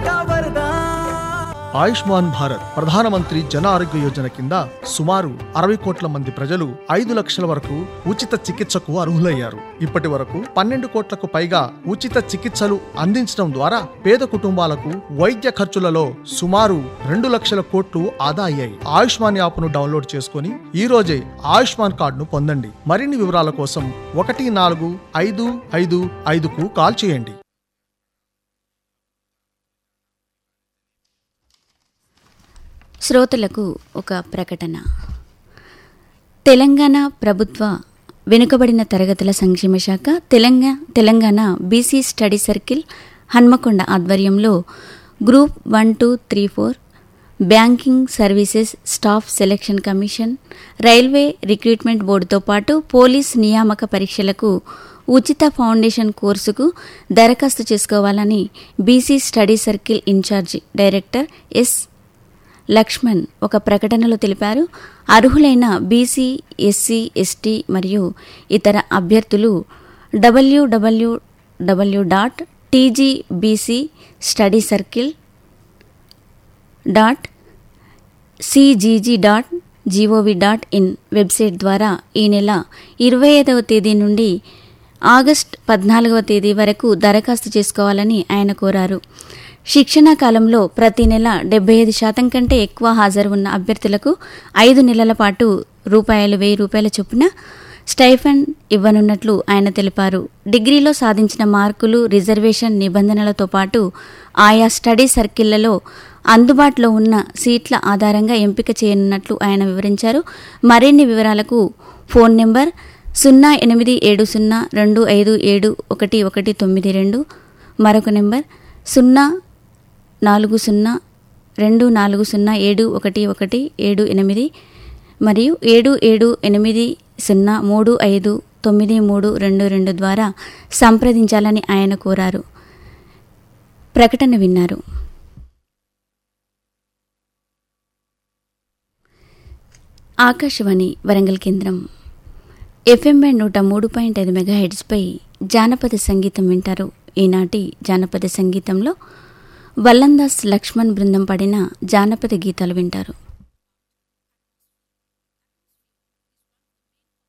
का वरदान ఆయుష్మాన్ భారత్ ప్రధానమంత్రి జన ఆరోగ్య యోజన కింద సుమారు అరవై కోట్ల మంది ప్రజలు ఐదు లక్షల వరకు ఉచిత చికిత్సకు అర్హులయ్యారు ఇప్పటి వరకు పన్నెండు కోట్లకు పైగా ఉచిత చికిత్సలు అందించడం ద్వారా పేద కుటుంబాలకు వైద్య ఖర్చులలో సుమారు రెండు లక్షల కోట్లు ఆదా అయ్యాయి ఆయుష్మాన్ యాప్ను డౌన్లోడ్ చేసుకుని ఈ రోజే ఆయుష్మాన్ కార్డును పొందండి మరిన్ని వివరాల కోసం ఒకటి నాలుగు ఐదు ఐదు ఐదుకు కాల్ చేయండి శ్రోతలకు ఒక ప్రకటన తెలంగాణ ప్రభుత్వ వెనుకబడిన తరగతుల సంక్షేమ శాఖ Telangana Telangana BC study circle Hanamkonda ఆధ్వర్యంలో group one two three four banking services staff selection commission railway recruitment బోర్డుతో పాటు పోలీస్ నియామక పరీక్షలకు ఉచిత ఫౌండేషన్ కోర్సుకు దరఖాస్తు చేసుకోవాలని BC study circle incharge director S Laxman ఒక ప్రకటనలో తెలిపారు అర్హులైన బీసీ ఎస్సీ ఎస్టీ మరియు ఇతర అభ్యర్థులు డబ్ల్యూడబ్ల్యూడబ్ల్యూ dot TGBC study circle dot CGG dot GOV dot in website ద్వారా ఈ నెల ఇరవై ఐదవ తేదీ నుండి ఆగస్ట్ పద్నాలుగవ తేదీ వరకు దరఖాస్తు చేసుకోవాలని ఆయన కోరారు శిక్షణా కాలంలో ప్రతి నెల డెబ్బై ఐదు శాతం కంటే ఎక్కువ హాజరు ఉన్న అభ్యర్థులకు ఐదు నెలల పాటు రూపాయలు వెయ్యి రూపాయల చొప్పున స్టైఫండ్ ఇవ్వనున్నట్లు ఆయన తెలిపారు డిగ్రీలో సాధించిన మార్కులు రిజర్వేషన్ నిబంధనలతో పాటు ఆయా స్టడీ సర్కిళ్లలో అందుబాటులో ఉన్న సీట్ల ఆధారంగా ఎంపిక చేయనున్నట్లు ఆయన వివరించారు మరిన్ని వివరాలకు ఫోన్ నెంబర్ సున్నా ఎనిమిది ఏడు సున్నా రెండు ఐదు ఏడు ఒకటి ఒకటి తొమ్మిది రెండు మరొక నెంబర్ సున్నా నాలుగు సున్నా రెండు నాలుగు సున్నా ఏడు ఒకటి ఒకటి ఏడు ఎనిమిది మరియు ఏడు ఏడు ఎనిమిది సున్నా మూడు ఐదు తొమ్మిది మూడు రెండు రెండు ద్వారా సంప్రదించాలని ఆయన కోరారు ప్రకటన విన్నారు ఆకాశవాణి వరంగల్ కేంద్రం ఎఫ్ఎం బ్యాండ్ నూట మూడు పాయింట్ ఐదు మెగాహెడ్స్పై జానపద సంగీతం వింటారు ఈనాటి జానపద సంగీతంలో వల్లందాస్ లక్ష్మణ్ బృందం పడిన జానపద గీతాలు వింటారు